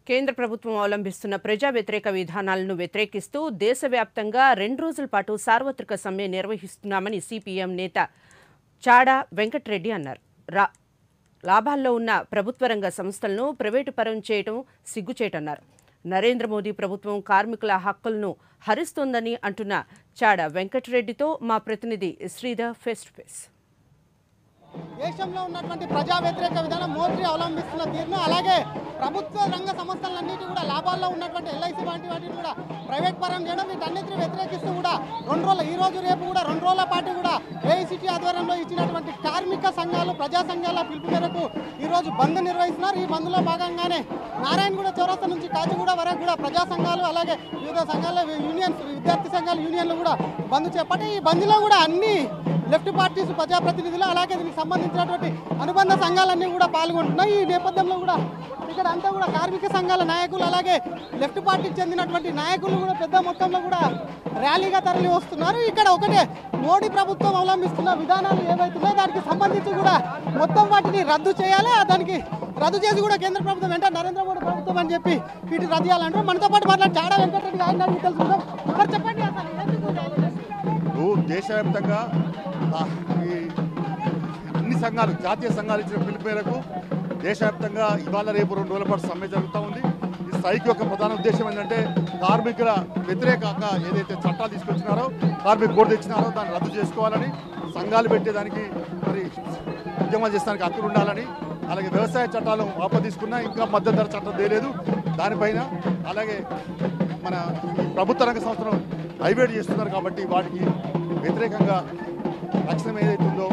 కేంద్ర ప్రభుత్వం అవలంబిస్తున్న ప్రజా వ్యతిరేక విధానాలను వ్యతిరేకిస్తూ దేశవ్యాప్తంగా రెండు రోజుల పాటు సార్వత్రిక సమ్మె నిర్వహిస్తున్నామని సిపిఎం నేత చాడా వెంకట్రెడ్డి అన్నారు రా లాభాల్లో ఉన్న ప్రభుత్వ రంగ సంస్థలను ప్రైవేటు పరం చేయడం సిగ్గుచేటన్నారు నరేంద్ర మోదీ ప్రభుత్వం కార్మికుల హక్కులను హరిస్తోందని అంటున్న చాడా వెంకటరెడ్డితో మా ప్రతినిధి శ్రీధర్ ఫేస్ టు ఫేస్ దేశంలో ఉన్నటువంటి ప్రజా వ్యతిరేక విధానం మోదీ అవలంబిస్తున్న తీరును అలాగే ప్రభుత్వ రంగ సంస్థలన్నిటి కూడా లాభాల్లో ఉన్నటువంటి ఎల్ఐసి వంటి వాటిని కూడా ప్రైవేట్ పరం చేయడం వీటన్నిటిని వ్యతిరేకిస్తూ కూడా రెండు రోజుల ఈ రోజు రేపు కూడా రెండు రోజుల పాటు కూడా ఏఐసిటీ ఆధ్వర్యంలో ఇచ్చినటువంటి కార్మిక సంఘాలు ప్రజా సంఘాల పిలుపు మేరకు ఈ రోజు బంద్ నిర్వహిస్తున్నారు ఈ బంద్లో భాగంగానే నారాయణగూడ చౌరస్తా నుంచి కాచిగూడ వరకు కూడా ప్రజా సంఘాలు అలాగే వివిధ సంఘాల యూనియన్స్ విద్యార్థి సంఘాల యూనియన్లు కూడా బంద్ చేపట్టి ఈ బంద్లో కూడా అన్ని లెఫ్ట్ పార్టీస్ ప్రజాప్రతినిధులు అలాగే దీనికి సంబంధించినటువంటి అనుబంధ సంఘాలన్నీ కూడా పాల్గొంటున్నాయి ఈ నేపథ్యంలో కూడా ఇక్కడ అంతా కూడా కార్మిక సంఘాల నాయకులు అలాగే లెఫ్ట్ పార్టీకి చెందినటువంటి నాయకులు కూడా పెద్ద మొత్తంలో కూడా ర్యాలీగా తరలి వస్తున్నారు ఇక్కడ ఒకటే మోడీ ప్రభుత్వం అవలంబిస్తున్న విధానాలు ఏవైతున్నాయో దానికి సంబంధించి కూడా మొత్తం వాటిని రద్దు చేయాలి ఆ దానికి రద్దు చేసి కూడా కేంద్ర ప్రభుత్వం వెంట నరేంద్ర మోడీ ప్రభుత్వం అని చెప్పి వీటిని రద్దు చేయాలంటారు మనతో పాటు మాట్లాడి చాడా వెంకటరెడ్డి ఆయన అడిగి తెలుసుకుందాం సార్ చెప్పండి అసలు ఎందుకు ర్యాలీ చేస్తున్నారు? ఇప్పుడు దేశవ్యాప్తంగా ఆ, ఈ అన్ని సంఘాలు జాతీయ సంఘాలు ఇచ్చిన పిలుపు మేరకు దేశవ్యాప్తంగా ఇవాళ రేపు రెండు రోజుల పాటు సమ్మె జరుగుతూ ఉంది ఈ స్ట్రైక్ యొక్క ప్రధాన ఉద్దేశం ఏంటంటే కార్మికుల వ్యతిరేకంగా ఏదైతే చట్టాలు తీసుకొచ్చినారో కార్మిక కోడ్ తెచ్చినారో దాన్ని రద్దు చేసుకోవాలని సంఘాలు పెట్టేదానికి మరి ఉద్యమాలు చేసడానికి హక్కులు ఉండాలని అలాగే వ్యవసాయ చట్టాలు వాపసు తీసుకున్నా ఇంకా మద్దతు ధర చట్టం తేలేదు దానిపైన అలాగే మన ఈ ప్రభుత్వ రంగ సంస్థను హైవేట్ చేస్తున్నారు కాబట్టి వాటికి వ్యతిరేకంగా రక్షణ ఏదైతే ఉందో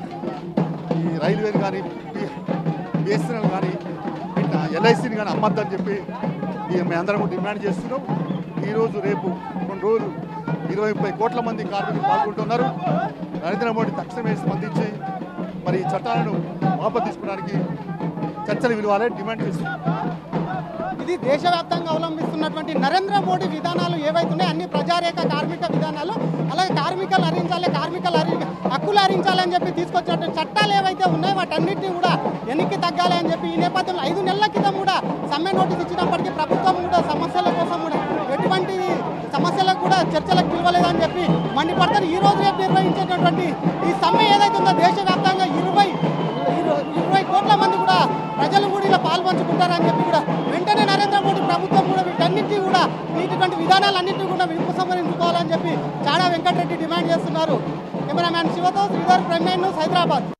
ఈ రైల్వేని కానీ బిఎస్ఎన్ఎల్ కానీ ఎల్ఐసిని కానీ అమ్మద్దని చెప్పి ఈ మేమందరం డిమాండ్ చేస్తున్నాం ఈరోజు రేపు రెండు రోజులు ఇరవై ముప్పై కోట్ల మంది కార్మికులు పాల్గొంటున్నారు నరేంద్ర మోడీ తక్షణమే స్పందించి మరి ఈ చట్టాలను వాపసు తీసుకోవడానికి చర్చలు విలువాలని డిమాండ్ చేస్తున్నాం ఇది దేశవ్యాప్తంగా అవలంబిస్తున్నటువంటి నరేంద్ర మోడీ విధానాలు ఏవైతున్నాయో అన్ని ప్రజారేఖ కార్మిక విధానాలు అలాగే కార్మికులు హరించాలి కార్మికులు హరి హక్కులు హరించాలి అని చెప్పి తీసుకొచ్చినటువంటి చట్టాలు ఏవైతే ఉన్నాయో వాటన్నిటిని కూడా వెనక్కి తగ్గాలి అని చెప్పి ఈ నేపథ్యంలో ఐదు నెలల క్రితం కూడా సమ్మె నోటీస్ ఇచ్చినప్పటికీ ప్రభుత్వం కూడా సమస్యల కోసం కూడా ఎటువంటి సమస్యలకు కూడా చర్చలకు పిలవలేదని చెప్పి మండిపడతారు ఈ రోజు రేపు నిర్వహించేటటువంటి ఈ సమ్మె ఏదైతే ఉందో దేశవ్యాప్తంగా ఇరవై ఇరు- ఇరవై కోట్ల మంది కూడా ప్రజలు కూడా ఇలా పాల్పంచుకుంటారని చెప్పి కూడా వెంటనే నరేంద్ర మోడీ ప్రభుత్వం కూడా వీటన్నిటిని కూడా ఇటువంటి విధానాలన్నింటినీ కూడా ఉపసంహరించుకోవాలని చెప్పి చాడా వెంకటరెడ్డి డిమాండ్ చేస్తున్నారు కెమెరామ్యాన్ శివతో Sridhar prime nine news Hyderabad